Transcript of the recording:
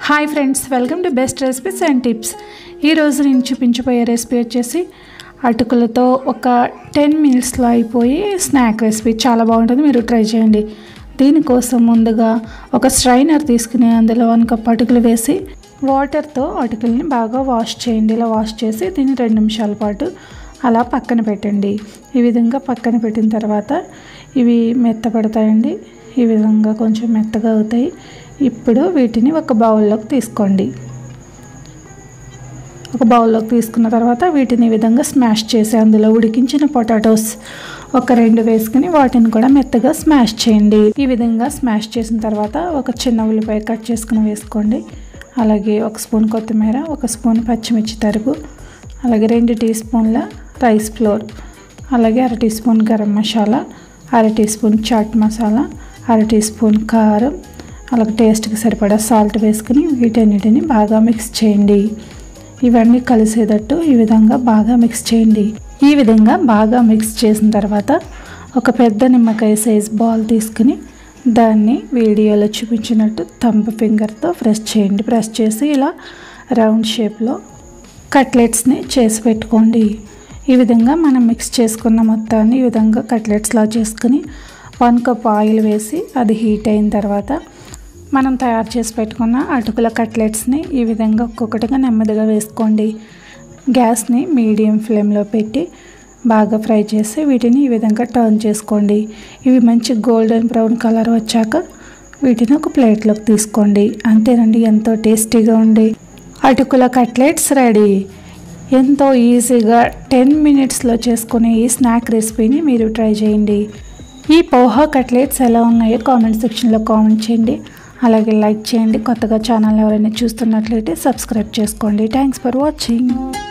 hi friends welcome to best recipes and tips ఈరోజు నేను చూపించబోయే రెసిపీ వచ్చేసి అటుకులతో ఒక టెన్ మినిట్స్లో అయిపోయి స్నాక్ రెసిపీ చాలా బాగుంటుంది మీరు ట్రై చేయండి దీనికోసం ముందుగా ఒక స్ట్రైనర్ తీసుకుని అందులో వన్ కప్ అటుకులు వేసి వాటర్తో అటుకుల్ని బాగా వాష్ చేయండి ఇలా వాష్ చేసి దీన్ని రెండు నిమిషాల పాటు అలా పక్కన పెట్టండి ఈ విధంగా పక్కన పెట్టిన తర్వాత ఇవి మెత్తపడతాయండి ఈ విధంగా కొంచెం మెత్తగా అవుతాయి ఇప్పుడు వీటిని ఒక బౌల్లోకి తీసుకోండి ఒక బౌల్లోకి తీసుకున్న తర్వాత వీటిని ఈ విధంగా స్మాష్ చేసి అందులో ఉడికించిన పొటాటోస్ ఒక రెండు వేసుకుని వాటిని కూడా మెత్తగా స్మాష్ చేయండి ఈ విధంగా స్మాష్ చేసిన తర్వాత ఒక చిన్న ఉల్లిపాయ కట్ చేసుకుని వేసుకోండి అలాగే ఒక స్పూన్ కొత్తిమీర ఒక స్పూన్ పచ్చిమిర్చి తరుగు అలాగే రెండు టీ స్పూన్ల రైస్ ఫ్లోర్ అలాగే అర టీ స్పూన్ గరం మసాలా అర టీ స్పూన్ చాట్ మసాలా అర టీ స్పూన్ కారం అలాగే టేస్ట్కి సరిపడా సాల్ట్ వేసుకుని వీటన్నిటిని బాగా మిక్స్ చేయండి ఇవన్నీ కలిసేటట్టు ఈ విధంగా బాగా మిక్స్ చేయండి ఈ విధంగా బాగా మిక్స్ చేసిన తర్వాత ఒక పెద్ద నిమ్మకాయ సైజ్ బాల్ తీసుకుని దాన్ని వీడియోలో చూపించినట్టు థంబ్ ఫింగర్తో ప్రెస్ చేయండి ప్రెస్ చేసి ఇలా రౌండ్ షేప్లో కట్లెట్స్ని చేసి పెట్టుకోండి ఈ విధంగా మనం మిక్స్ చేసుకున్న మొత్తాన్ని ఈ విధంగా కట్లెట్స్లా చేసుకుని వన్ కప్ ఆయిల్ వేసి అది హీట్ అయిన తర్వాత మనం తయారు చేసి పెట్టుకున్న అటుకుల కట్లెట్స్ని ఈ విధంగా ఒక్కొక్కటిగా నెమ్మదిగా వేసుకోండి గ్యాస్ని మీడియం ఫ్లేమ్లో పెట్టి బాగా ఫ్రై చేసి వీటిని ఈ విధంగా టర్న్ చేసుకోండి ఇవి మంచి గోల్డెన్ బ్రౌన్ కలర్ వచ్చాక వీటిని ఒక ప్లేట్లోకి తీసుకోండి అంతేనండి ఎంతో టేస్టీగా ఉండి అటుకుల కట్లెట్స్ రెడీ ఎంతో ఈజీగా టెన్ మినిట్స్లో చేసుకునే ఈ స్నాక్ రెసిపీని మీరు ట్రై చేయండి ఈ పోహా కట్లెట్స్ ఎలా ఉన్నాయో కామెంట్ సెక్షన్లో కామెంట్ చేయండి అలాగే లైక్ చేయండి కొత్తగా ఛానల్ ఎవరైనా చూస్తున్నట్లయితే సబ్స్క్రైబ్ చేసుకోండి థ్యాంక్స్ ఫర్ వాచింగ్